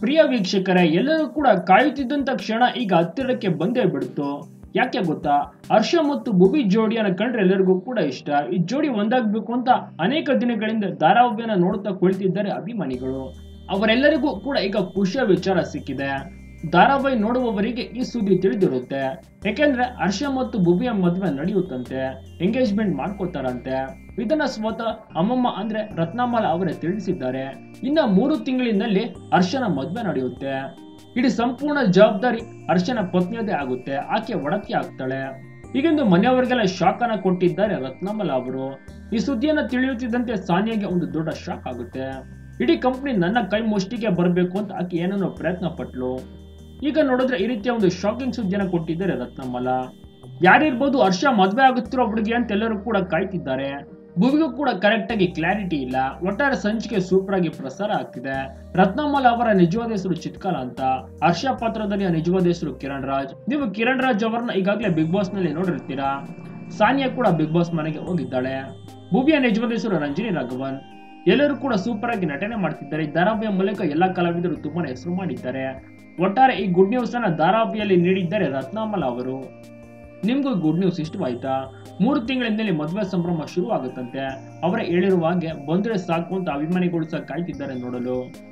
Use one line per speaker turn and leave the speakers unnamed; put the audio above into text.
ಪ್ರಿಯ ವೀಕ್ಷಕರೇ ಎಲ್ಲರೂ ಕೂಡ ಕಾಯುತ್ತಿದ್ದಂತ ಕ್ಷಣ ಈಗ ಹತ್ತಿರಕ್ಕೆ ಬಂದೇ ಬಿಡ್ತು ಯಾಕೆ ಗೊತ್ತಾ ಹರ್ಷ ಮತ್ತು ಭುವಿ ಜೋಡಿಯನ್ನ ಕಂಡ್ರೆ ಎಲ್ಲರಿಗೂ ಕೂಡ ಇಷ್ಟ ಈ ಜೋಡಿ ಒಂದಾಗ್ಬೇಕು ಅಂತ ಅನೇಕ ದಿನಗಳಿಂದ ಧಾರಾವಾಹಿಯನ್ನ ನೋಡುತ್ತಾ ಕುಳಿತಿದ್ದಾರೆ ಅಭಿಮಾನಿಗಳು ಅವರೆಲ್ಲರಿಗೂ ಕೂಡ ಈಗ ಖುಷಿಯ ವಿಚಾರ ಸಿಕ್ಕಿದೆ ಧಾರಾವಾಹಿ ನೋಡುವವರಿಗೆ ಈ ಸುದ್ದಿ ತಿಳಿದಿರುತ್ತೆ ಯಾಕೆಂದ್ರೆ ಹರ್ಷ ಮತ್ತು ಭುವಿಯ ಮದುವೆ ನಡೆಯುತ್ತಂತೆ ಎಂಗೇಜ್ಮೆಂಟ್ ಮಾಡ್ಕೋತಾರಂತೆ ಇದನ್ನ ಸ್ವತಃ ಅಮ್ಮಮ್ಮ ಅಂದ್ರೆ ರತ್ನಮಾಲ ಅವರೇ ತಿಳಿಸಿದ್ದಾರೆ ಇನ್ನ ಮೂರು ತಿಂಗಳಿನಲ್ಲಿ ಹರ್ಷನ ಮದುವೆ ನಡೆಯುತ್ತೆ ಇಡೀ ಸಂಪೂರ್ಣ ಜವಾಬ್ದಾರಿ ಹರ್ಷನ ಪತ್ನಿಯದೇ ಆಗುತ್ತೆ ಆಕೆ ಒಡತಿ ಆಗ್ತಾಳೆ ಹೀಗೆಂದು ಮನೆಯವರಿಗೆಲ್ಲ ಶಾಕ್ ಅನ್ನ ಕೊಟ್ಟಿದ್ದಾರೆ ರತ್ನಮಲ ಅವರು ಈ ಸುದ್ದಿಯನ್ನ ತಿಳಿಯುತ್ತಿದ್ದಂತೆ ಸಾನಿಯಾಗೆ ಒಂದು ದೊಡ್ಡ ಶಾಕ್ ಆಗುತ್ತೆ ಇಡೀ ಕಂಪ್ನಿ ನನ್ನ ಕೈ ಮುಷ್ಟಿಗೆ ಬರಬೇಕು ಅಂತ ಆಕೆ ಏನನ್ನೋ ಪ್ರಯತ್ನ ಪಟ್ಲು ಈಗ ನೋಡಿದ್ರೆ ಈ ರೀತಿಯ ಒಂದು ಶಾಕಿಂಗ್ ಸುದ್ದಿಯನ್ನ ಕೊಟ್ಟಿದ್ದಾರೆ ರತ್ನಮಲ ಯಾರಿರ್ಬೋದು ಹರ್ಷ ಮದ್ವೆ ಆಗುತ್ತಿರೋ ಹುಡುಗಿ ಅಂತ ಎಲ್ಲರೂ ಕೂಡ ಕಾಯ್ತಿದ್ದಾರೆ ಭುವಿಗೂ ಕೂಡ ಕರೆಕ್ಟ್ ಆಗಿ ಕ್ಲಾರಿಟಿ ಇಲ್ಲ ಒಟ್ಟಾರೆ ಸಂಚಿಕೆ ಸೂಪರ್ ಆಗಿ ಪ್ರಸಾರ ಆಗ್ತಿದೆ ರತ್ನಮಲ ಅವರ ನಿಜವಾದ ಹೆಸರು ಚಿತ್ಕಾಲ ಅಂತ ಹರ್ಷ ಪಾತ್ರದಲ್ಲಿ ನಿಜವಾದ ಹೆಸರು ಕಿರಣ್ ರಾಜ್ ನೀವು ಕಿರಣ್ ರಾಜ್ ಅವರನ್ನ ಈಗಾಗಲೇ ಬಿಗ್ ಬಾಸ್ ನಲ್ಲಿ ನೋಡಿರ್ತೀರಾ ಸಾನಿಯಾ ಕೂಡ ಬಿಗ್ ಬಾಸ್ ಮನೆಗೆ ಹೋಗಿದ್ದಾಳೆ ಭುವಿಯ ನಿಜವಾದ ಹೆಸರು ರಂಜಿನಿ ರಾಘವನ್ ಎಲ್ಲರೂ ಕೂಡ ಸೂಪರ್ ಆಗಿ ನಟನೆ ಮಾಡ್ತಿದ್ದಾರೆ ಈ ಧಾರಾವಾಹಿಯ ಮೂಲಕ ಎಲ್ಲಾ ಕಲಾವಿದರು ತುಂಬಾನೇ ಹೆಸರು ಮಾಡಿದ್ದಾರೆ ಒಟ್ಟಾರೆ ಈ ಗುಡ್ ನ್ಯೂಸ್ ಅನ್ನ ಧಾರಾವಾಹಿಯಲ್ಲಿ ನೀಡಿದ್ದಾರೆ ರತ್ನಾಮಲ ಅವರು ನಿಮ್ಗೂ ಗುಡ್ ನ್ಯೂಸ್ ಇಷ್ಟವಾಯ್ತಾ ಮೂರು ತಿಂಗಳಿಂದಲೇ ಮದುವೆ ಸಂಭ್ರಮ ಶುರು ಆಗುತ್ತಂತೆ ಅವರೇ ಹೇಳಿರುವ ಹಾಗೆ ಬಂದ್ರೆ ಸಾಕು ಅಂತ ಅಭಿಮಾನಿಗಳು ಸಹ ಕಾಯ್ತಿದ್ದಾರೆ ನೋಡಲು